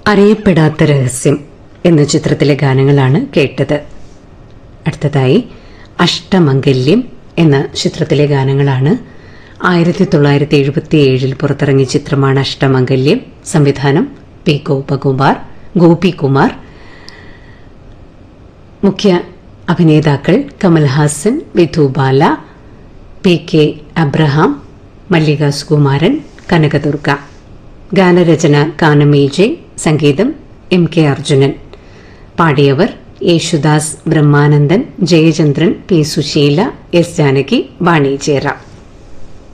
അറിയപ്പെടാത്ത രഹസ്യം എന്ന ചിത്രത്തിലെ ഗാനങ്ങളാണ് കേട്ടത് അടുത്തതായി അഷ്ടമംഗല്യം എന്ന ചിത്രത്തിലെ ഗാനങ്ങളാണ് ആയിരത്തി തൊള്ളായിരത്തി എഴുപത്തി ഏഴിൽ പുറത്തിറങ്ങിയ ചിത്രമാണ് അഷ്ടമംഗല്യം സംവിധാനം പി ഗോപകുമാർ ഗോപികുമാർ മുഖ്യ അഭിനേതാക്കൾ കമൽഹാസൻ വിധുബാല പി കെ അബ്രഹാം മല്ലിക സുകുമാരൻ കനകദുർഗ ഗാനരചന കാനമേജെ സംഗീതം എം കെ അർജുനൻ പാടിയവർ യേശുദാസ് ബ്രഹ്മാനന്ദൻ ജയചന്ദ്രൻ പി സുശീല എസ് ജാനകി വാണി ജയറാം